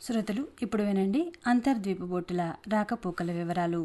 శ్రోతలు ఇప్పుడు వినండి అంతర్ద్వీప బోటుల రాకపోకల వివరాలు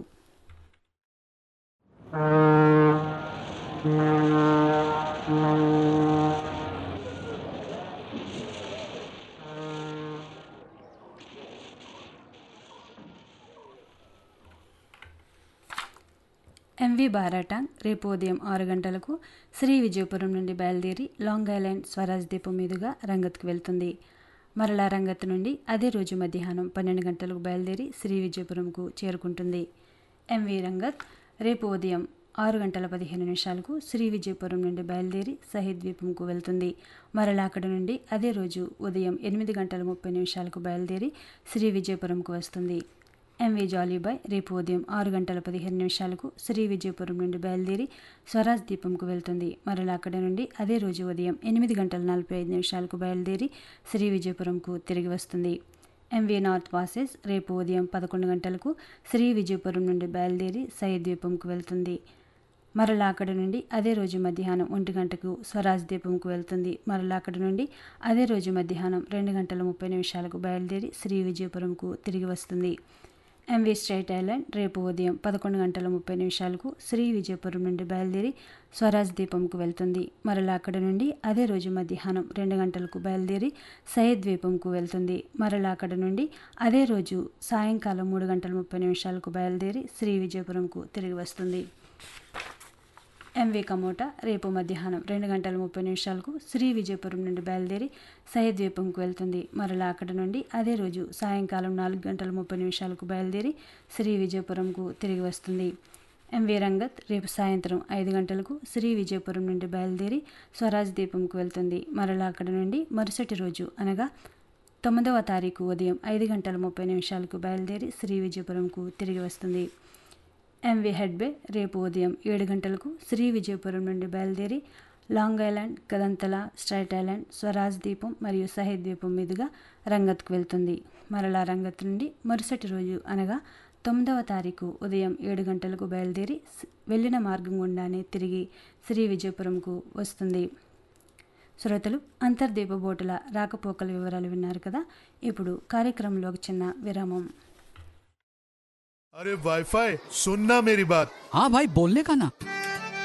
ఎంవి బారాటాంగ్ రేపు ఉదయం ఆరు గంటలకు శ్రీ విజయపురం నుండి బయలుదేరి లాంగ్ ఐలాండ్ స్వరాజ్ దీపం మీదుగా రంగత్కు వెళ్తుంది మరలా రంగత్ నుండి అదే రోజు మధ్యాహ్నం పన్నెండు గంటలకు బయలుదేరి శ్రీ విజయపురంకు చేరుకుంటుంది ఎంవి రంగత్ రేపు ఉదయం ఆరు గంటల పదిహేను నిమిషాలకు శ్రీ విజయపురం నుండి బయలుదేరి సహీద్ ద్వీపంకు వెళ్తుంది మరలా అక్కడ నుండి అదే రోజు ఉదయం ఎనిమిది గంటల ముప్పై నిమిషాలకు బయలుదేరి శ్రీ విజయపురంకు వస్తుంది ఎంవి జాలీబాయ్ రేపు ఉదయం ఆరు గంటల పదిహేను నిమిషాలకు శ్రీ విజయపురం నుండి బయలుదేరి స్వరాజ్ దీపంకు వెళ్తుంది మరలా అక్కడ నుండి అదే రోజు ఉదయం ఎనిమిది గంటల నలభై ఐదు నిమిషాలకు బయలుదేరి శ్రీ విజయపురంకు తిరిగి వస్తుంది ఎంవి నార్త్ పాసెస్ రేపు ఉదయం పదకొండు గంటలకు శ్రీ విజయపురం నుండి బయలుదేరి సయ్యద్ ద్వీపంకు వెళ్తుంది మరలా అక్కడ నుండి అదే రోజు మధ్యాహ్నం ఒంటి గంటకు స్వరాజ్ దీపంకు వెళ్తుంది మరలా అక్కడ నుండి అదే రోజు మధ్యాహ్నం రెండు గంటల ముప్పై నిమిషాలకు బయలుదేరి శ్రీ విజయపురంకు తిరిగి వస్తుంది ఎంవి స్ట్రైట్ ఐలాండ్ రేపు ఉదయం పదకొండు గంటల ముప్పై నిమిషాలకు శ్రీ విజయపురం నుండి బయలుదేరి స్వరాజ్ దీపంకు వెళ్తుంది మరలా అక్కడ నుండి అదే రోజు మధ్యాహ్నం రెండు గంటలకు బయలుదేరి సయ్యద్ ద్వీపంకు వెళ్తుంది మరలా అక్కడ నుండి అదే రోజు సాయంకాలం మూడు గంటల ముప్పై నిమిషాలకు బయలుదేరి శ్రీ విజయపురంకు తిరిగి వస్తుంది ఎంవి కమోటా రేపు మధ్యాహ్నం రెండు గంటల ముప్పై నిమిషాలకు శ్రీ విజయపురం నుండి బయలుదేరి సయ్యద్ ద్వీపంకు వెళ్తుంది మరలా అక్కడ నుండి అదే రోజు సాయంకాలం నాలుగు గంటల ముప్పై నిమిషాలకు బయలుదేరి శ్రీ విజయపురంకు తిరిగి వస్తుంది ఎంవి రంగత్ రేపు సాయంత్రం ఐదు గంటలకు శ్రీ విజయపురం నుండి బయలుదేరి స్వరాజ్ దీపంకు వెళ్తుంది మరలా అక్కడ నుండి మరుసటి రోజు అనగా తొమ్మిదవ తారీఖు ఉదయం ఐదు గంటల ముప్పై నిమిషాలకు బయలుదేరి శ్రీ విజయపురంకు తిరిగి వస్తుంది ఎంవి హెడ్బే రేపు ఉదయం ఏడు గంటలకు శ్రీ విజయపురం నుండి బయలుదేరి long island Kadamtala strait island Swaraj ద్వీపం మరియు సహేద్ ద్వీపం మీదుగా రంగత్కు వెళ్తుంది మరలా రంగత్ నుండి మరుసటి రోజు అనగా తొమ్మిదవ తారీఖు ఉదయం ఏడు గంటలకు బయలుదేరి వెళ్ళిన మార్గం గుండానే తిరిగి శ్రీ విజయపురంకు వస్తుంది శ్రోతలు అంతర్దీప బోటుల రాకపోకల వివరాలు విన్నారు కదా ఇప్పుడు కార్యక్రమంలో ఒక చిన్న విరామం अरे वाईफाई सुनना मेरी बात हाँ भाई बोलने का ना